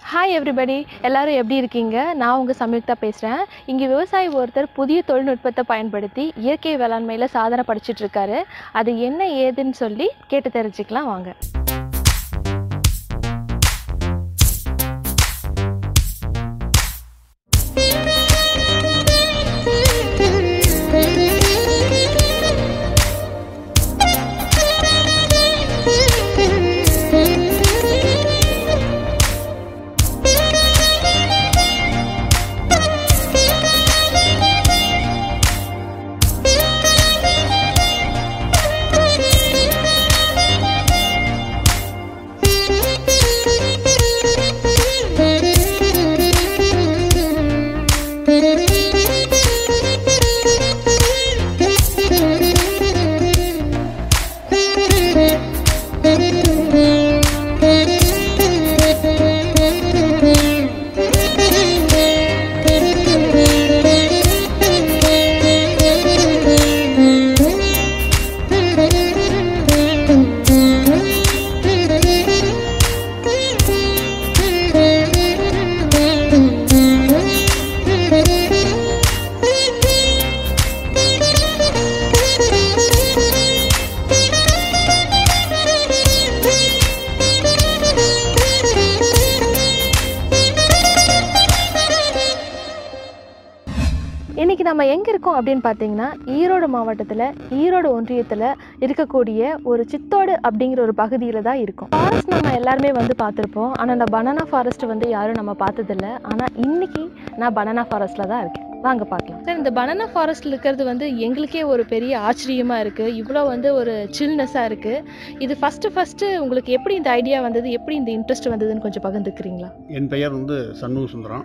Hi everybody எல்லாரும் எப்படி இருக்கீங்க நான் உங்கள் சம்யுக்தா பேசுகிறேன் இங்கே விவசாயி ஒருத்தர் புதிய தொழில்நுட்பத்தை பயன்படுத்தி இயற்கை வேளாண்மையில் சாதனை படிச்சிட்டு இருக்காரு அது என்ன ஏதுன்னு சொல்லி கேட்டு தெரிஞ்சுக்கலாம் வாங்க இன்றைக்கி நம்ம எங்கே இருக்கோம் அப்படின்னு பார்த்தீங்கன்னா ஈரோடு மாவட்டத்தில் ஈரோடு ஒன்றியத்தில் இருக்கக்கூடிய ஒரு சித்தோடு அப்படிங்கிற ஒரு பகுதியில் தான் இருக்கும் ஃபாரஸ்ட் நம்ம எல்லாருமே வந்து பார்த்துருப்போம் ஆனால் அந்த பனானா ஃபாரஸ்ட் வந்து யாரும் நம்ம பார்த்ததில்ல ஆனால் இன்னைக்கு நான் பனானா ஃபாரஸ்ட்டில் தான் இருக்கேன் வாங்க பார்க்கலாம் சார் இந்த பனானா ஃபாரஸ்ட்டில் இருக்கிறது வந்து எங்களுக்கே ஒரு பெரிய ஆச்சரியமாக இருக்குது இவ்வளோ வந்து ஒரு சில்னஸாக இருக்குது இது ஃபஸ்ட்டு ஃபஸ்ட்டு உங்களுக்கு எப்படி இந்த ஐடியா வந்தது எப்படி இந்த இன்ட்ரெஸ்ட் வந்ததுன்னு கொஞ்சம் பகிர்ந்துக்கிறீங்களா என் பெயர் வந்து சண்முக சுந்தரம்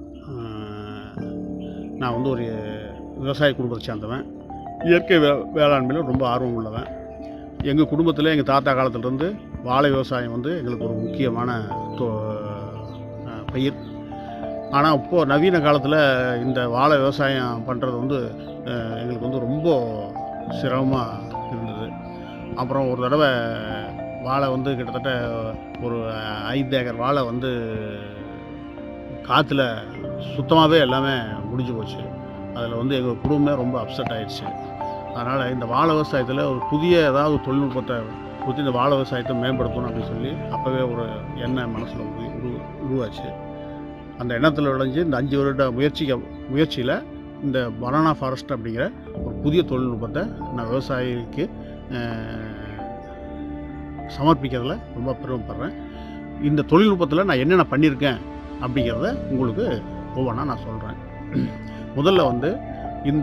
நான் வந்து ஒரு விவசாய குடும்பத்தை சேர்ந்தவன் இயற்கை வே வேளாண்மையில் ரொம்ப ஆர்வம் உள்ளவன் எங்கள் குடும்பத்தில் எங்கள் தாத்தா காலத்துலேருந்து வாழை விவசாயம் வந்து எங்களுக்கு ஒரு முக்கியமான தொ அஹ், பயிர் ஆனால் இப்போது நவீன காலத்தில் இந்த வாழை விவசாயம் பண்ணுறது வந்து அஹ், எங்களுக்கு வந்து ரொம்ப சிரமமாக இருந்தது அப்புறம் ஒரு தடவை வாழை வந்து கிட்டத்தட்ட ஒரு ஐந்து ஏக்கர் வாழை வந்து காற்றுல சுத்தமாகவே எல்லாமே முடிஞ்சு போச்சு அதில் வந்து எங்கள் குடும்பமே ரொம்ப அப்செட் ஆயிடுச்சு அதனால் இந்த வாழை விவசாயத்தில் ஒரு புதிய ஏதாவது தொழில்நுட்பத்தை கொடுத்து இந்த வாழை விவசாயத்தை மேம்படுத்தணும் அப்படின்னு சொல்லி அப்போவே ஒரு எண்ணம் மனசில் உரு உரு உருவாச்சு அந்த எண்ணத்தில் விளைஞ்சு இந்த அஞ்சு வருட முயற்சிக்க முயற்சியில் இந்த பனானா ஃபாரஸ்ட் அப்படிங்கிற ஒரு புதிய தொழில்நுட்பத்தை நான் விவசாயிக்கு அஹ், சமர்ப்பிக்கிறதுல ரொம்ப பெருமைப்படுறேன் இந்த தொழில்நுட்பத்தில் நான் என்னென்ன பண்ணியிருக்கேன் அப்படிங்கிறத உங்களுக்கு ஒவ்வொன்றா நான் சொல்கிறேன் முதல்ல வந்து இந்த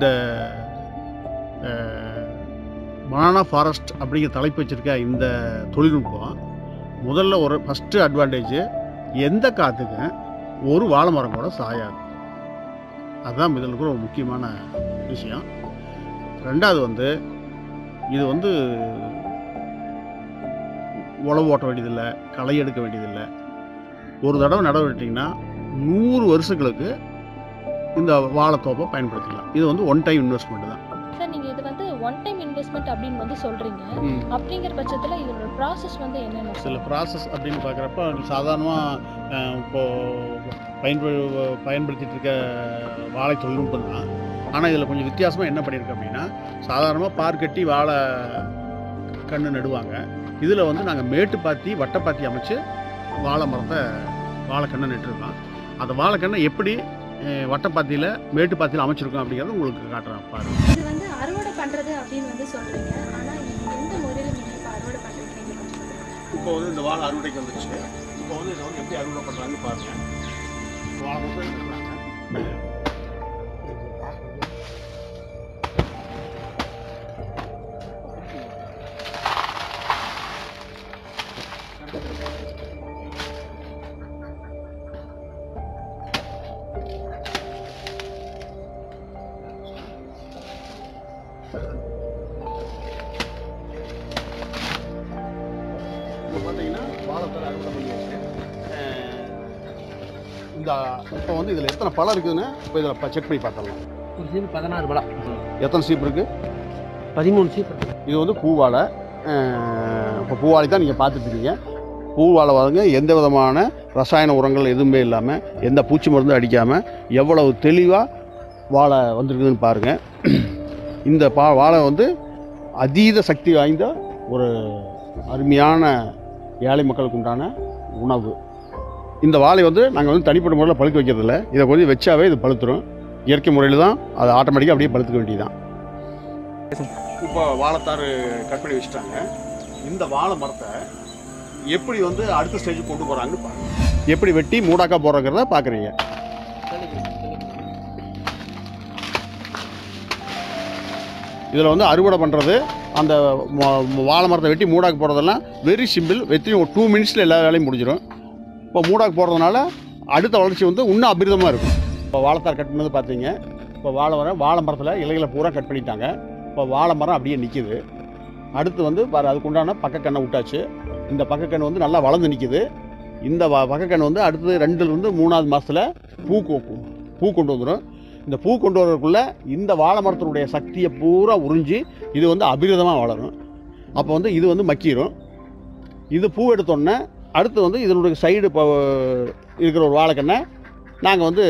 பனானா ஃபாரஸ்ட் அப்படிங்கிற தலைப்பு வச்சுருக்க இந்த தொழில்நுட்பம் முதல்ல ஒரு ஃபஸ்ட்டு அட்வான்டேஜ் எந்த காற்றுக்கும் ஒரு வாழை மரம் கூட சாயாது அதுதான் இதில் இருக்கிற ஒரு முக்கியமான விஷயம் ரெண்டாவது வந்து இது வந்து உழவு ஓட்ட வேண்டியதில்லை களை எடுக்க வேண்டியதில்லை ஒரு தடவை நட விட்டிங்கன்னா நூறு வருஷங்களுக்கு இந்த வாழைத்தோப்பை பயன்படுத்திக்கலாம் இது வந்து ஒன் டைம் இன்வெஸ்ட்மெண்ட் தான் சார் நீங்கள் இது வந்து ஒன் டைம் இன்வெஸ்ட்மெண்ட் அப்படின்னு வந்து சொல்கிறீங்க அப்படிங்கிற பட்சத்தில் இதோட ப்ராசஸ் வந்து என்னென்ன சில ப்ராசஸ் அப்படின்னு பார்க்குறப்ப சாதாரணமாக இப்போது பயன்படு பயன்படுத்திட்டு இருக்க வாழை தொழில்நுட்பம் தான் ஆனால் இதில் கொஞ்சம் வித்தியாசமாக என்ன பண்ணியிருக்கு அப்படின்னா சாதாரணமாக பார் கட்டி வாழை கன்று நடுவாங்க இதில் வந்து நாங்கள் மேட்டு பாத்தி வட்டை பாத்தி அமைச்சு வாழை மரத்தை வாழைக்கண்ணை நட்டுருக்கோம் அந்த வாழைக்கண்ணை எப்படி அஹ், வட்டப்பாத்தியில் மேட்டு பாத்தியில் அமைச்சிருக்கோம் அப்படிங்கிறத உங்களுக்கு காட்டுறேன் பாருங்க இது வந்து அறுவடை பண்ணுறது அப்படின்னு வந்து சொல்கிறீங்க ஆனால் எந்த முறையில் நீங்கள் இப்போ அறுவடை பண்ணுறீங்க கொஞ்சம் சொல்லுங்க. இப்போ வந்து இந்த வாழை அறுவடைக்கு வந்துச்சு இப்போ வந்து இதை வந்து எப்படி அறுவடை பண்ணுறாங்கன்னு பாருங்க வாழை மட்டும் எடுக்கிறாங்க இப்போ பார்த்தீங்கன்னா வாழைப்பழம் அறுவடை பண்ணியாச்சு அஹ் இந்த இப்போ வந்து இதில் எத்தனை பழம் இருக்குதுன்னு இப்போ இதில் செக் பண்ணி பார்த்துடலாம் ஒரு சீப்பு பதினாறு பழம் எத்தனை சீப் இருக்குது பதிமூணு சீப்பு இருக்கு. இது வந்து பூவாழை இப்போ பூவாழை தான் நீங்கள் பார்த்துட்டு இருக்கீங்க பூவாழை வாங்க எந்த விதமான ரசாயன உரங்கள் எதுவுமே இல்லாமல் எந்த பூச்சி மருந்தும் அடிக்காமல் எவ்வளவு தெளிவாக வாழை வந்திருக்குதுன்னு பாருங்கள் இந்த பா வாழை வந்து அதீத சக்தி வாய்ந்த ஒரு அருமையான ஏழை மக்களுக்கு உண்டான உணவு இந்த வாழை வந்து நாங்கள் வந்து தனிப்பட்ட முறையில் பழுக்க வைக்கிறதில்ல இதை கொஞ்சம் வச்சாவே இது பழுத்துரும் இயற்கை முறையில் தான் அது ஆட்டோமேட்டிக்காக அப்படியே பழுத்துக்க வேண்டியதுதான் இப்போ வாழைத்தாறு கட் பண்ணி வச்சுட்டாங்க இந்த வாழை மரத்தை எப்படி வந்து அடுத்த ஸ்டேஜுக்கு கொண்டு போகிறாங்கன்னு பாருங்க எப்படி வெட்டி மூடாக்கா போடுறங்கிறத பார்க்குறீங்க இதில் வந்து அறுவடை பண்ணுறது அந்த ம- ம- வாழை மரத்தை வெட்டி மூடாக்கு போடுறதெல்லாம் வெரி சிம்பிள் வெத்தி ஒரு டூ மினிட்ஸில் எல்லா வேலையும் முடிஞ்சிடும் இப்போ மூடாக்கு போடுறதுனால அடுத்த வளர்ச்சி வந்து இன்னும் அபிரிதமாக இருக்கும் இப்போ வாழைத்தார் கட் பண்ணது பார்த்தீங்க இப்போ வாழை வர வாழை மரத்தில் இலைகளை பூரா கட் பண்ணிட்டாங்க இப்போ வாழை மரம் அப்படியே நிற்கிது அடுத்து வந்து பாரு அதுக்கு உண்டான பக்கக்கண்ணை விட்டாச்சு இந்த பக்கக்கண்ணு வந்து நல்லா வளர்ந்து நிற்கிது இந்த வ பக்கக்கண்ணு வந்து அடுத்தது ரெண்டுலேருந்து மூணாவது மாதத்தில் பூ கொ- பூ கொண்டு வந்துடும் இந்த பூ கொண்டு வரதுக்குள்ளே இந்த வாழை மரத்தினுடைய சக்தியை பூரா உறிஞ்சி இது வந்து அபிரிதமாக வளரும் அப்போ வந்து இது வந்து மக்கிரும் இது பூ எடுத்தோடனே அடுத்து வந்து இதனுடைய சைடு இப்போ இருக்கிற ஒரு வாழைக்கண்ணை நாங்கள் வந்து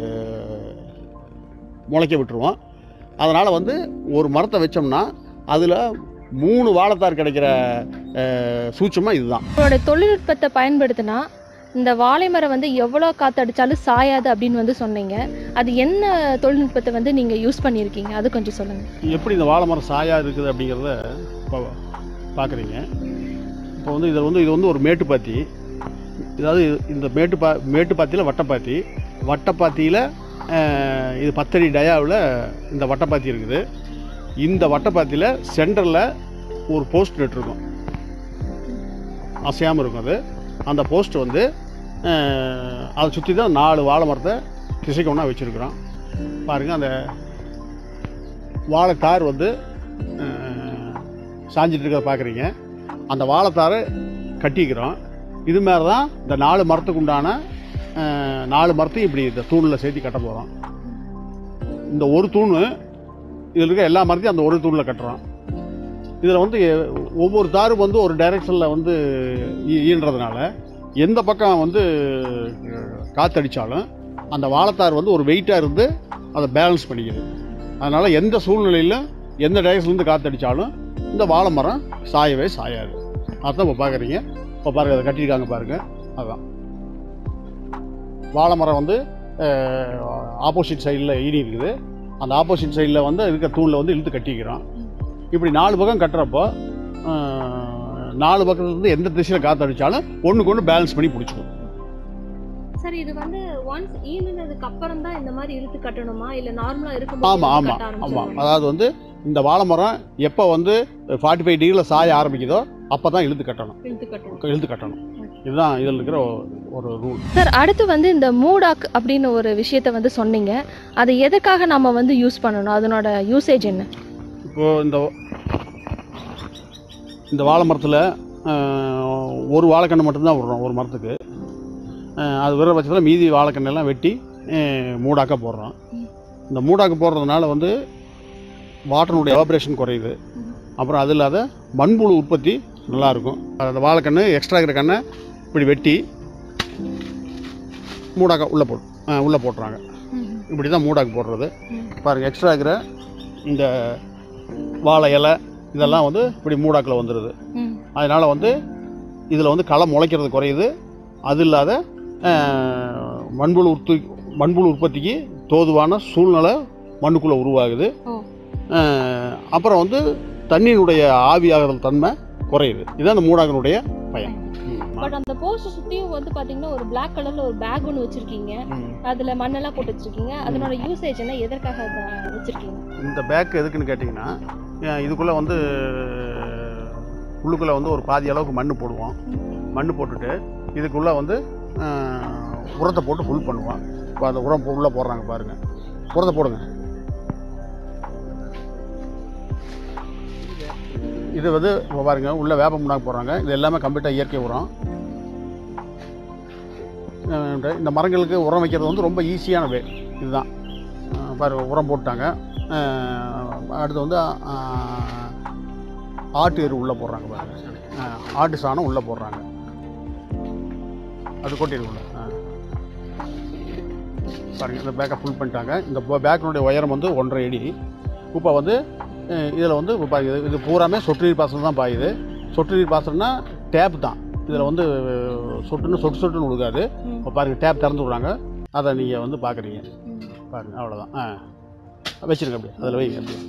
முளைக்க விட்டுருவோம் அதனால் வந்து ஒரு மரத்தை வச்சோம்னா அதில் மூணு வாழைத்தார் கிடைக்கிற அஹ், சூட்சமாக இதுதான் உங்களோட தொழில்நுட்பத்தை பயன்படுத்தினா இந்த வாழை மரம் வந்து எவ்வளோ காற்றடிச்சாலும் சாயாது அப்படின்னு வந்து சொன்னீங்க அது என்ன தொழில்நுட்பத்தை வந்து நீங்கள் யூஸ் பண்ணியிருக்கீங்க அது கொஞ்சம் சொல்லுங்கள் எப்படி இந்த வாழை மரம் சாயா இருக்குது அப்படிங்கிறத இப்போ பார்க்குறீங்க இப்போ வந்து இதில் வந்து இது வந்து ஒரு மேட்டுப்பாத்தி அதாவது இந்த மேட்டுப்பா மேட்டுப்பாத்தியில் வட்டப்பாத்தி வட்டப்பாத்தியில் அஹ், இது பத்தடி டயாவில் இந்த வட்டப்பாத்தி இருக்குது இந்த வட்டப்பாத்தியில் சென்டரில் ஒரு போஸ்ட் நட்டுருக்கும் அசையாமல் இருக்கும் அது அந்த போஸ்ட் வந்து அஹ், அதை சுற்றி தான் நாலு வாழை மரத்தை திசைக்கு ஒன்றா வச்சுருக்குறோம் பாருங்கள் அந்த வாழைத்தார் வந்து அஹ், சாஞ்சிட்டு இருக்கிறத பார்க்குறீங்க அந்த வாழைத்தாரை கட்டிக்கிறோம் இது மாதிரி தான் இந்த நாலு மரத்துக்கு உண்டான அஹ், நாலு மரத்தையும் இப்படி இந்த தூணில் சேர்த்து கட்ட போகிறோம் இந்த ஒரு தூண் இதில் இருக்க எல்லா மரத்தையும் அந்த ஒரு தூணில் கட்டுறோம் இதில் வந்து எ- ஒவ்வொரு தாரும் வந்து ஒரு டைரெக்ஷனில் வந்து ஈ- ஈன்றதுனால எந்த பக்கம் வந்து அஹ், காத்தடிச்சாலும் அந்த வாழைத்தார் வந்து ஒரு வெயிட்டாக இருந்து அதை பேலன்ஸ் பண்ணிக்குது அதனால் எந்த சூழ்நிலையிலும் எந்த டைரக்ஷன்லேருந்து காற்றடிச்சாலும் இந்த வாழை மரம் சாயவே சாயாது அதான் இப்போ பார்க்குறீங்க இப்போ பாருங்க அதை கட்டியிருக்காங்க பாருங்கள் அதுதான் வாழை மரம் வந்து ஆப்போசிட் சைடில் ஈடி இருக்குது அந்த ஆப்போசிட் சைடில் வந்து இருக்க தூணில் வந்து இழுத்து கட்டிக்கிறோம் இப்படி நாலு பக்கம் கட்டுறப்போ அஹ், நாலு பக்கத்துலேருந்து எந்த திசையில் காற்றடிச்சாலும் ஒன்றுக்கு ஒன்று பேலன்ஸ் பண்ணி பிடிச்சிக்கும் சார் இது வந்து ஒன்ஸ் ஈனுனதுக்கு அப்புறம் தான் இந்த மாதிரி இழுத்து கட்டணுமா இல்லை நார்மலாக இருக்கும் ஆமாம் ஆமாம் ஆமாம் அதாவது வந்து இந்த வாழை மரம் எப்போ வந்து ஃபார்ட்டி ஃபைவ் டிகிரியில் சாய ஆரம்பிக்குதோ அப்போ தான் இழுத்து கட்டணும் இழுத்து கட்டணும் இழுத்து கட்டணும் இதுதான் இதில் இருக்கிற ஒ- ஒரு ரூல் சார் அடுத்து வந்து இந்த மூடாக் அப்படின்னு ஒரு விஷயத்த வந்து சொன்னீங்க அதை எதுக்காக நம்ம வந்து யூஸ் பண்ணணும் அதனோட யூசேஜ் என்ன இப்போது இந்த இந்த வாழை மரத்தில் ஒரு வாழைக்கன்று மட்டும்தான் விடுறோம் ஒரு மரத்துக்கு அஹ், அது விடுற பட்சத்தில் மீதி வாழைக்கண்ணெல்லாம் வெட்டி அஹ், மூடாக்க போடுறோம் இந்த மூடாக்க போடுறதுனால வந்து வாட்டருடைய எவாபரேஷன் குறையுது அப்புறம் அது இல்லாத மண்புழு உற்பத்தி நல்லாயிருக்கும் அந்த வாழைக்கன்று எக்ஸ்ட்ரா இருக்கிற கண்ணை இப்படி வெட்டி மூடாக்க உள்ளே போட்டு உள்ளே போட்டுறாங்க இப்படி தான் மூடாக்கு போடுறது பாருங்கள் எக்ஸ்ட்ரா இருக்கிற இந்த வாழை இலை இதெல்லாம் வந்து இப்படி மூடாக்கில் வந்துடுது அதனால் வந்து இதில் வந்து களை முளைக்கிறது குறையுது அது இல்லாத அஹ், மண்புழு உற்பத்தி மண்புழு உற்பத்திக்கு தோதுவான சூழ்நிலை மண்ணுக்குள்ளே உருவாகுது ஓ. அஹ், அப்புறம் வந்து தண்ணியினுடைய ஆவியாகிற தன்மை குறையுது இதுதான் அந்த மூடாக்கினுடைய பயன் ம். பட் அந்த போஸ்ட் சுற்றியும் வந்து பார்த்தீங்கன்னா ஒரு பிளாக் கலரில் ஒரு பேக் ஒன்று வச்சுருக்கீங்க ம். அதில் மண்ணெல்லாம் போட்டு வச்சுருக்கீங்க அதனோட யூசேஜ் என்ன எதற்காக அதை வச்சுருக்கீங்க இந்த பேக் எதுக்குன்னு கேட்டிங்கன்னா அஹ் இதுக்குள்ளே வந்து உள்ளுக்குள்ளே வந்து ஒரு பாதி அளவுக்கு மண் போடுவோம் மண் போட்டுட்டு இதுக்குள்ளே வந்து அஹ், உரத்தை போட்டு ஃபுல் பண்ணுவோம் இப்போ அந்த உரம் உள்ளே போடுறாங்க பாருங்கள் உரத்தை போடுங்க இது வந்து இப்போ பாருங்க உள்ள வேப்ப முன்னாக்கு போடுறாங்க இது எல்லாமே கம்ப்ளீட்டாக இயற்கை உரம் அஹ் இந்த மரங்களுக்கு உரம் வைக்கிறது வந்து ரொம்ப ஈஸியான வே இதுதான் அஹ் பாருங்க உரம் போட்டாங்க அஹ் அடுத்து வந்து அஹ், ஆட்டு எரு உள்ளே போடுறாங்க பாருங்க அஹ் ஆட்டு சாணம் உள்ளே போடுறாங்க அது கொட்டிருக்குள்ள ஆ பாருங்கள் இந்த பேக்கை ஃபுல் பண்ணிட்டாங்க இந்த பேக்கினுடைய உயரம் வந்து ஒன்றரை அடி இப்போ வந்து இதில் வந்து இப்போ பாருங்க இது- இது பூராமே சொட்டு நீர் பாசனம் தான் பாயுது சொட்டு நீர் பாசனம்னா டேப் தான் இதில் வந்து சொட்டுன்னு சொட்டு சொட்டுன்னு கொடுக்காது ம். இப்போ பாருங்கள் டேப் திறந்து விட்றாங்க அதை நீங்கள் வந்து பார்க்குறீங்க பாருங்க அவ்வளோதான் ஆ வச்சிருங்க அப்படியே அதில் வைங்க அப்படியே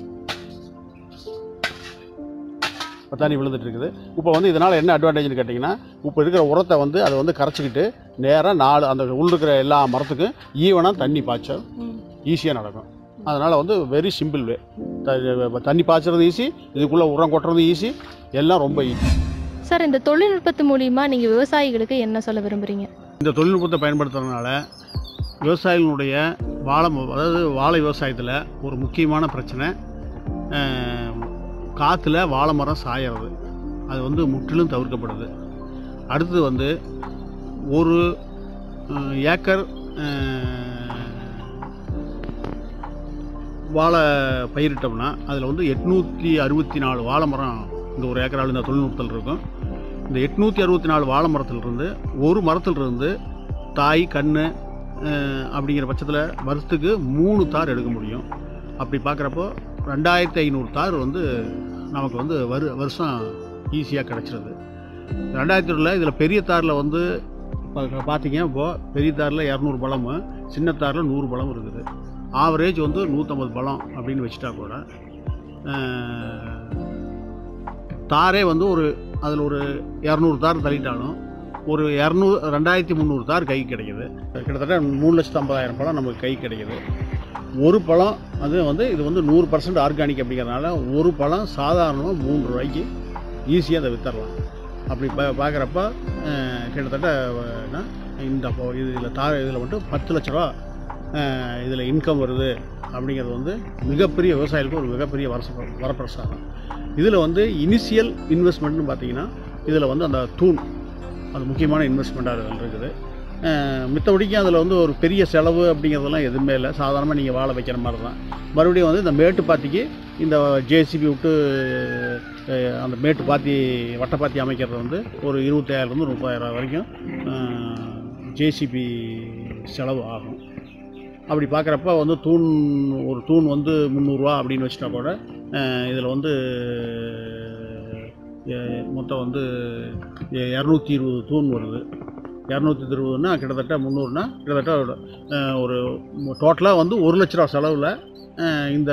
இப்போ தண்ணி விழுந்துட்டு இருக்குது இப்போ வந்து இதனால் என்ன அட்வான்டேஜ்னு கேட்டிங்கன்னா இப்போ இருக்கிற உரத்தை வந்து அதை வந்து கரைச்சிக்கிட்டு நேராக நாலு அந்த உள்ள இருக்கிற எல்லா மரத்துக்கும் ஈவனாக தண்ணி பாய்ச்ச ஈஸியாக நடக்கும் அதனால் வந்து வெரி சிம்பிள் வே தண்ணி பாய்ச்சறது ஈஸி இதுக்குள்ளே உரம் கொட்டுறது ஈஸி எல்லாம் ரொம்ப ஈஸி சார் இந்த தொழில்நுட்பத்து மூலியமா நீங்க விவசாயிகளுக்கு என்ன சொல்ல விரும்புறீங்க இந்த தொழில்நுட்பத்தை பயன்படுத்துறதுனால விவசாயிகளுடைய வாழை மு- அதாவது வாழை விவசாயத்தில் ஒரு முக்கியமான பிரச்சனை அஹ், காற்றுல வாழை மரம் சாயறது அது வந்து முற்றிலும் தவிர்க்கப்படுது அடுத்தது வந்து ஒரு அஹ், ஏக்கர் அஹ், வாழை பயிரிட்டோம்னா அதில் வந்து எட்நூற்றி அறுபத்தி நாலு வாழை மரம் இந்த ஒரு ஏக்கரால் இந்த தொழில்நுட்பத்தில் இருக்கும் இந்த எட்நூற்றி அறுபத்தி நாலு வாழை மரத்திலிருந்து ஒரு மரத்திலிருந்து தாய் கன்று அப்படிங்கிற பட்சத்தில் வருஷத்துக்கு மூணு தார் எடுக்க முடியும் அப்படி பார்க்குறப்போ ரெண்டாயிரத்தி ஐநூறு தார் வந்து நமக்கு வந்து வரு வருஷம் ஈஸியாக கிடச்சிருது ரெண்டாயிரத்தி ஒன்றில் இதில் பெரிய தாரில் வந்து பா- பார்த்தீங்க இப்போது பெரிய தாரில் இரநூறு பழமும் சின்ன தாரில் நூறு பழம் இருக்குது ஆவரேஜ் வந்து நூற்றம்பது பழம் அப்படின்னு வச்சுட்டா கூட அஹ், தாரே வந்து ஒரு அதில் ஒரு இரநூறு தார் தள்ளிட்டாலும் ஒரு இரநூறு ரெண்டாயிரத்தி முந்நூறு தார் கை கிடைக்குது கிட்டத்தட்ட மூணு லட்சத்து ஐம்பதாயிரம் பழம் நமக்கு கை கிடைக்குது ஒரு பழம் அது வந்து இது வந்து நூறு பர்சன்ட் ஆர்கானிக் அப்படிங்கிறதுனால ஒரு பழம் சாதாரணமாக மூன்று ரூபாய்க்கு ஈஸியாக அதை வித்தரலாம் அப்படி பா பார்க்குறப்ப கிட்டத்தட்ட அஹ், என்ன, இந்த இப்போ இதில் தார இதில் மட்டும் பத்து லட்ச ரூபா இதில் இன்கம் வருது அப்படிங்கிறது வந்து மிகப்பெரிய விவசாயிகளுக்கு ஒரு மிகப்பெரிய வரச வரப்பிரசாதம் இதில் வந்து இனிஷியல் இன்வெஸ்ட்மெண்ட்னு பார்த்தீங்கன்னா இதில் வந்து அந்த தூண் அது முக்கியமான இன்வெஸ்ட்மெண்ட்டாக அதில் இருக்குது அஹ் மித்தபடிக்கு அதில் வந்து ஒரு பெரிய செலவு அப்படிங்கிறதெல்லாம் எதுவுமே இல்லை சாதாரணமாக நீங்கள் வாழை வைக்கிற மாதிரி தான் மறுபடியும் வந்து இந்த மேட்டு பாத்திக்கு இந்த ஜேசிபி விட்டு அஹ், அந்த மேட்டு பாத்தி வட்டப்பாத்தி அமைக்கிறது வந்து ஒரு இருபத்தாயிரம்லேருந்து முப்பதாயிரம் வரைக்கும் ஜேசிபி செலவு ஆகும் அப்படி பார்க்குறப்ப வந்து தூண் ஒரு தூண் வந்து முந்நூறுரூவா அப்படின்னு வச்சுட்டா கூட இதில் வந்து அஹ், மொத்தம் வந்து இரநூத்தி இருபது தூண் வருது இரநூத்தி இருபதுன்னா கிட்டத்தட்ட முந்நூறுனா கிட்டத்தட்ட ஒரு, அஹ், ஒரு டோட்டலாக வந்து ஒரு லட்ச ரூபா செலவில் இந்த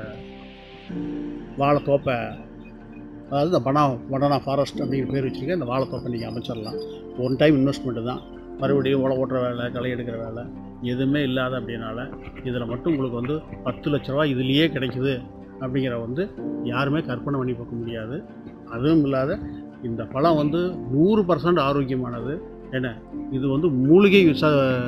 வாழைத்தோப்பை அதாவது இந்த பனா பனானா ஃபாரஸ்ட் அப்படிங்கிற பேர் வச்சுருக்க இந்த வாழைத்தோப்பை நீங்கள் அமைச்சிடலாம் ஒன் டைம் இன்வெஸ்ட்மெண்ட்டு தான் மறுபடியும் உழவு ஓட்டுற வேலை களை எடுக்கிற வேலை எதுவுமே இல்லாத அப்படின்னால இதில் மட்டும் உங்களுக்கு வந்து பத்து லட்ச ரூபா இதுலேயே கிடைக்குது அப்படிங்கிற வந்து யாருமே கற்பனை பண்ணி பார்க்க முடியாது அதுவும் இல்லாத இந்த பழம் வந்து நூறு பர்சன்ட் ஆரோக்கியமானது என்ன இது வந்து மூலிகை ச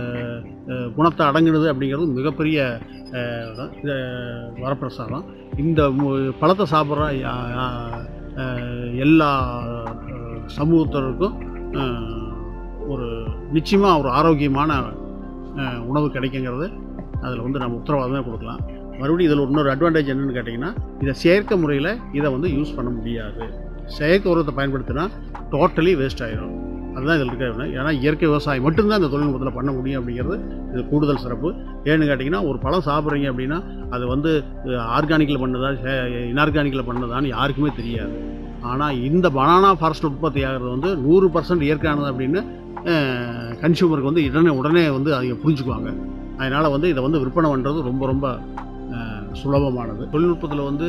அஹ் குணத்தை அடங்குனது அப்படிங்கிறது மிகப்பெரிய அஹ், இதான். இது வரப்பிரசாதம் இந்த மு- பழத்தை சாப்பிட்ற யா- யா- அஹ், எல்லா அஹ், சமூகத்தினருக்கும் அஹ், ஒரு நிச்சயமாக ஒரு ஆரோக்கியமான அஹ், உணவு கிடைக்குங்கிறது அதில் வந்து நம்ம உத்தரவாதமே கொடுக்கலாம் மறுபடியும் இதில் இன்னொரு அட்வான்டேஜ் என்னன்னு கேட்டிங்கன்னா இதை செயற்கை முறையில் இதை வந்து யூஸ் பண்ண முடியாது செயற்கை உரத்தை பயன்படுத்தினா டோட்டலி வேஸ்ட் ஆயிடும் அதுதான் இதில் இருக்க ஒண்ணு. ஏன்னா இயற்கை விவசாயம் மட்டும்தான் இந்த தொழில்நுட்பத்தில் பண்ண முடியும் அப்படிங்கிறது இது கூடுதல் சிறப்பு ஏன்னு கேட்டிங்கன்னா ஒரு பழம் சாப்பிட்றீங்க அப்படின்னா அது வந்து ஆர்கானிக்கில் பண்ணதா இன்ஆர்கானிக்கில் பண்ணதான்னு யாருக்குமே தெரியாது ஆனால் இந்த பனானா ஃபாரஸ்ட் உற்பத்தி ஆகிறது வந்து நூறு பர்சன்ட் இயற்கையானது அப்படின்னு கன்சியூமருக்கு வந்து உடனே உடனே வந்து அவங்க புரிஞ்சுக்குவாங்க அதனால் வந்து இதை வந்து விற்பனை பண்ணுறது ரொம்ப ரொம்ப அஹ், சுலபமானது தொழில்நுட்பத்தில் வந்து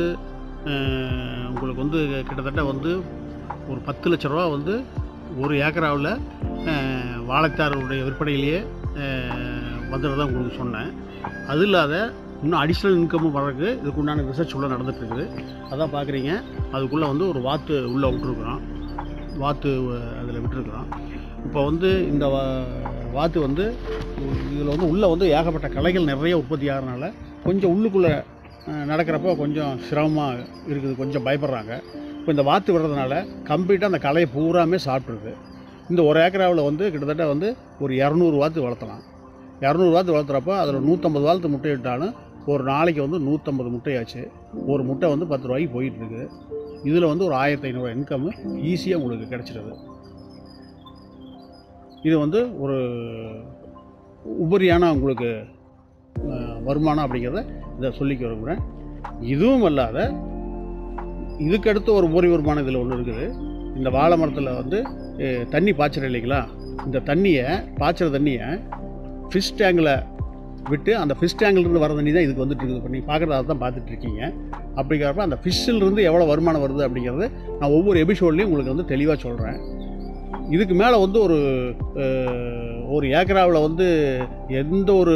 அஹ், உங்களுக்கு வந்து கிட்டத்தட்ட வந்து ஒரு பத்து லட்ச ரூபா வந்து ஒரு ஏக்கராவில் வாழைத்தாருடைய விற்பனையிலேயே வந்துடுறதா உங்களுக்கு சொன்னேன் அது இல்லாத இன்னும் அடிஷ்னல் இன்கமும் வர்றதுக்கு இதுக்கு உண்டான ரிசர்ச் உள்ள நடந்துட்டு இருக்குது அதான் பார்க்குறீங்க அதுக்குள்ளே வந்து ஒரு வாத்து உள்ளே விட்டுருக்குறோம் வாத்து அதில் விட்டுருக்குறோம் இப்போ வந்து இந்த வா- வாத்து வந்து இதில் வந்து உள்ளே வந்து ஏகப்பட்ட களைகள் நிறைய உற்பத்தி ஆகிறனால கொஞ்சம் உள்ளுக்குள்ளே நடக்கிறப்போ கொஞ்சம் சிரமமாக இருக்குது கொஞ்சம் பயப்படுறாங்க இப்போ இந்த வாத்து விடுறதுனால கம்ப்ளீட்டாக அந்த களையை பூராமே சாப்பிட்ருது இந்த ஒரு ஏக்கராவில் வந்து கிட்டத்தட்ட வந்து ஒரு இரநூறு வாத்து வளர்த்தலாம் இரநூறு வாத்து வளர்த்துறப்போ அதில் நூற்றம்பது வாத்து முட்டை இட்டாலும் ஒரு நாளைக்கு வந்து நூற்றம்பது முட்டையாச்சு ஒரு முட்டை வந்து பத்து ரூபாய்க்கு போயிட்டு இருக்குது இதில் வந்து ஒரு ஆயிரத்தி ஐநூறுரூவா இன்கம் ஈஸியாக உங்களுக்கு கிடச்சிடுது இது வந்து ஒரு உபரியான உங்களுக்கு அஹ், வருமானம் அப்படிங்கிறத இதை சொல்லிக்க விரும்புகிறேன் இதுவும் அல்லாத இதுக்கடுத்து ஒரு உபரி வருமானம் இதில் ஒன்று இருக்குது இந்த வாழை மரத்தில் வந்து அஹ், தண்ணி பாய்ச்சற இல்லைங்களா இந்த தண்ணியை பாய்ச்சற தண்ணியை ஃபிஷ் டேங்கில் விட்டு அந்த ஃபிஷ் டேங்கிலிருந்து வர தண்ணி தான் இதுக்கு வந்துட்டு இருக்குது இப்போ நீங்கள் பார்க்குறத அதை தான் பார்த்துட்டு இருக்கீங்க அப்படிங்கிறப்ப அந்த ஃபிஷ்ஷிலிருந்து எவ்வளோ வருமானம் வருது அப்படிங்கிறது நான் ஒவ்வொரு எபிசோட்லேயும் உங்களுக்கு வந்து தெளிவாக சொல்கிறேன் இதுக்கு மேலே வந்து ஒரு அஹ், ஒரு ஏக்கராவில் வந்து எந்த ஒரு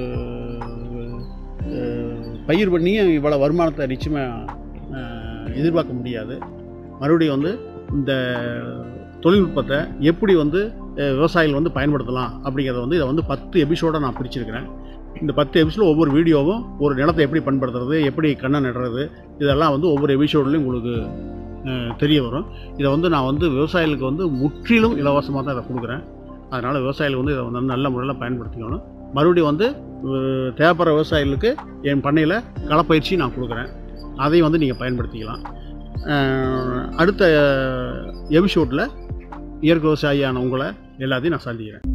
அஹ், பயிர் பண்ணியும் இவ்வளோ வருமானத்தை நிச்சயமாக எதிர்பார்க்க முடியாது மறுபடியும் வந்து இந்த தொழில்நுட்பத்தை எப்படி வந்து அஹ், விவசாயிகள் வந்து பயன்படுத்தலாம் அப்படிங்கிறத வந்து இதை வந்து பத்து எபிசோடாக நான் பிரிச்சிருக்கிறேன் இந்த பத்து எபிசோட ஒவ்வொரு வீடியோவும் ஒரு நிலத்தை எப்படி பண்படுத்துறது எப்படி கண்ணை நடுறது இதெல்லாம் வந்து ஒவ்வொரு எபிசோட்லையும் உங்களுக்கு அஹ், தெரிய வரும் இதை வந்து நான் வந்து விவசாயிகளுக்கு வந்து முற்றிலும் இலவசமாக தான் இதை கொடுக்குறேன் அதனால் விவசாயிகள் வந்து இதை வந்து நல்ல முறையில் பயன்படுத்திக்கணும் மறுபடியும் வந்து அஹ், தேவைப்படுற விவசாயிகளுக்கு என் பண்ணையில் களப்பயிற்சி நான் கொடுக்குறேன் அதையும் வந்து நீங்கள் பயன்படுத்திக்கலாம் அஹ், அடுத்த எபிசோடில் இயற்கை விவசாயியான உங்களை எல்லாத்தையும் நான் சந்திக்கிறேன்